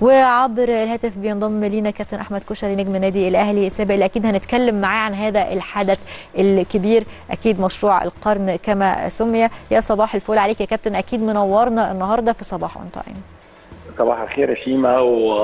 وعبر الهاتف بينضم لينا كابتن احمد كشري نجم النادي الاهلي السابق اللي اكيد هنتكلم معاه عن هذا الحدث الكبير اكيد مشروع القرن كما سمي يا صباح الفل عليك يا كابتن اكيد منورنا النهارده في صباح اون تايم صباح الخير يا شيما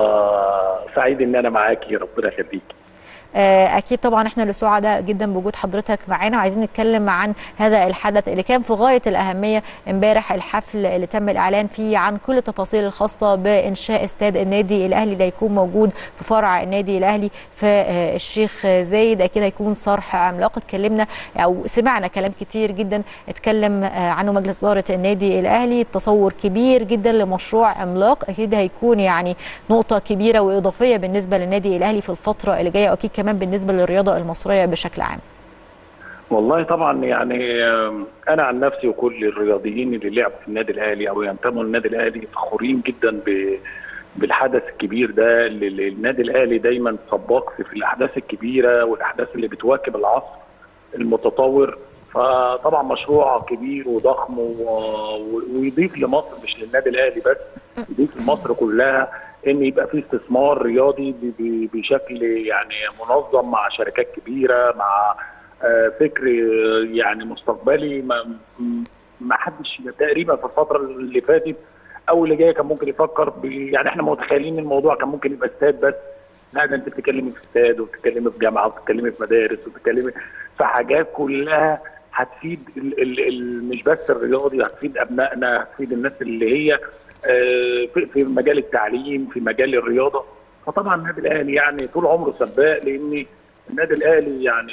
وسعيد ان انا معاكي ربنا يخليكي اكيد طبعا احنا اللي سعداء جدا بوجود حضرتك معانا وعايزين نتكلم عن هذا الحدث اللي كان في غايه الاهميه امبارح الحفل اللي تم الاعلان فيه عن كل التفاصيل الخاصه بانشاء استاد النادي الاهلي اللي هيكون موجود في فرع النادي الاهلي في الشيخ زايد اكيد هيكون صرح عملاق اتكلمنا او سمعنا كلام كتير جدا اتكلم عنه مجلس اداره النادي الاهلي تصور كبير جدا لمشروع عملاق اكيد هيكون يعني نقطه كبيره واضافيه بالنسبه للنادي الاهلي في الفتره اللي جايه واكيد كمان بالنسبه للرياضه المصريه بشكل عام والله طبعا يعني انا عن نفسي وكل الرياضيين اللي لعبوا في النادي الاهلي او ينتموا للنادي الاهلي فخورين جدا بالحدث الكبير ده اللي النادي الاهلي دايما سباق في الاحداث الكبيره والاحداث اللي بتواكب العصر المتطور فطبعا مشروع كبير وضخم ويضيف لمصر مش للنادي الاهلي بس يضيف لمصر كلها ان يبقى في استثمار رياضي بشكل يعني منظم مع شركات كبيره مع فكر يعني مستقبلي ما, ما حدش تقريبا في الفتره اللي فاتت او اللي جايه كان ممكن يفكر يعني احنا متخيلين الموضوع كان ممكن يبقى استاد بس لا ده انت بتتكلمي في استاد وبتتكلمي في جامعه وبتتكلمي في مدارس وبتتكلمي في حاجات كلها هتفيد ال ال ال مش بس الرياضي هتفيد ابنائنا هتفيد الناس اللي هي في مجال التعليم في مجال الرياضه فطبعا النادي الاهلي يعني طول عمره سباق لان النادي الاهلي يعني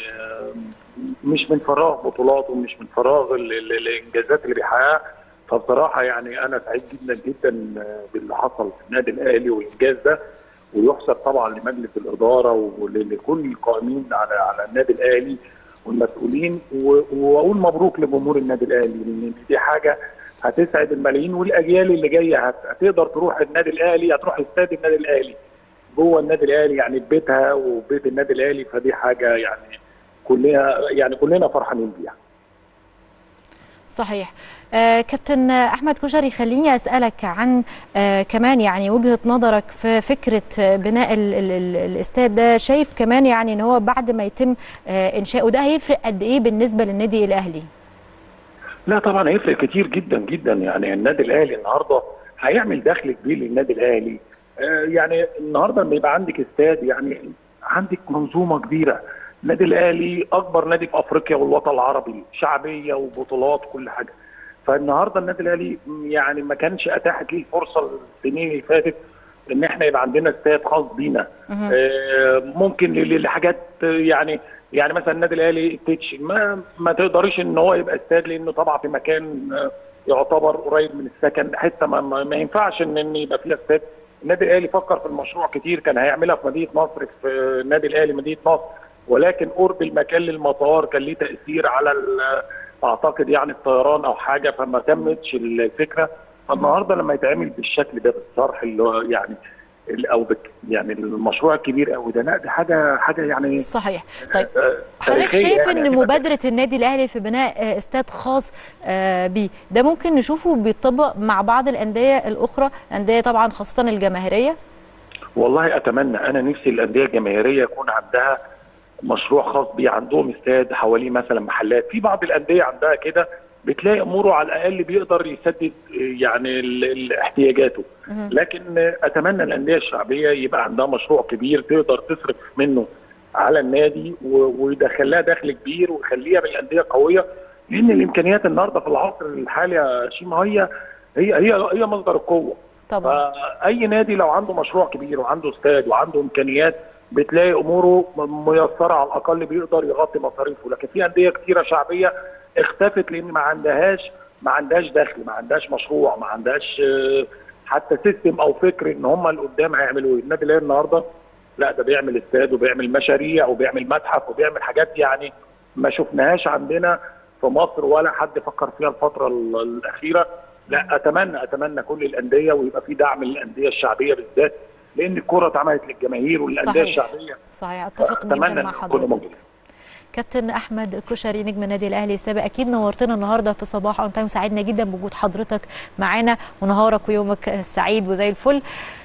مش من فراغ بطولاته مش من فراغ الانجازات اللي بيحققها فبصراحه يعني انا سعيد جدا جدا باللي حصل في النادي الاهلي والانجاز ده ويحسب طبعا لمجلس الاداره ولكل القائمين على على النادي الاهلي والمسؤولين واقول مبروك لجمهور النادي الاهلي لان دي حاجه هتسعد الملايين والاجيال اللي جايه هتقدر تروح النادي الاهلي هتروح استاد النادي الاهلي جوه النادي الاهلي يعني في بيتها وبيت النادي الاهلي فدي حاجه يعني كلنا يعني كلنا فرحانين بيها. صحيح آه كابتن احمد كشري خليني اسالك عن آه كمان يعني وجهه نظرك في فكره بناء ال ال ال الاستاد ده شايف كمان يعني ان هو بعد ما يتم آه انشاؤه ده هيفرق قد ايه بالنسبه للنادي الاهلي؟ لا طبعا هيفرق كتير جدا جدا يعني النادي الاهلي النهارده هيعمل دخل كبير للنادي الاهلي آه يعني النهارده لما يبقى عندك استاد يعني عندك منظومه كبيره النادي الاهلي اكبر نادي في افريقيا والوطن العربي شعبيه وبطولات كل حاجه فالنهارده النادي الاهلي يعني ما كانش اتاحت ليه الفرصه السنين اللي فاتت ان احنا يبقى عندنا استاد خاص بينا آه ممكن لحاجات يعني يعني مثلا النادي الاهلي تتش ما ما تقدريش ان هو يبقى استاد لانه طبعا في مكان يعتبر قريب من السكن حته ما, ما, ما ينفعش ان, إن يبقى فيها استاد النادي الاهلي فكر في المشروع كتير كان هيعملها في مدينه نصر في النادي الاهلي مدينه نصر ولكن قرب المكان للمطار كان ليه تاثير على اعتقد يعني الطيران او حاجه فما تمتش الفكره فالنهارده لما يتعمل بالشكل ده بالصرح اللي هو يعني او بك يعني المشروع الكبير قوي ده لا دي حاجه حاجه يعني صحيح طيب حضرتك شايف ان يعني مبادره النادي الاهلي في بناء استاد خاص بيه ده ممكن نشوفه بيطبق مع بعض الانديه الاخرى الانديه طبعا خاصه الجماهيريه والله اتمنى انا نفسي الانديه الجماهيريه يكون عندها مشروع خاص بيه عندهم استاد حواليه مثلا محلات في بعض الانديه عندها كده بتلاقي اموره على الاقل بيقدر يسدد يعني احتياجاته لكن اتمنى الانديه الشعبيه يبقى عندها مشروع كبير تقدر تصرف منه على النادي ويدخل لها دخل كبير ويخليها من الانديه قويه لان الامكانيات النهارده في العصر الحالي يا شيما هي هي هي هي مصدر القوه طبعا فاي نادي لو عنده مشروع كبير وعنده استاد وعنده امكانيات بتلاقي اموره ميسره على الاقل بيقدر يغطي مصاريفه لكن في انديه كثيره شعبيه اختفت لان ما عندهاش ما عندهاش دخل ما عندهاش مشروع ما عندهاش حتى سيستم او فكر ان هم اللي قدام هيعملوا ايه النادي الاهلي النهارده لا ده بيعمل استاد وبيعمل مشاريع وبيعمل متحف وبيعمل حاجات يعني ما شفناهاش عندنا في مصر ولا حد فكر فيها الفتره الاخيره لا اتمنى اتمنى كل الانديه ويبقى في دعم للانديه الشعبيه بالذات لان الكره اتعملت للجماهير والانديه الشعبيه صحيح اتفق جدا مع حضرتك كابتن احمد كشري نجم النادي الاهلي السابق اكيد نورتنا النهارده في صباح اون تايم سعدنا جدا بوجود حضرتك معانا ونهارك ويومك سعيد وزي الفل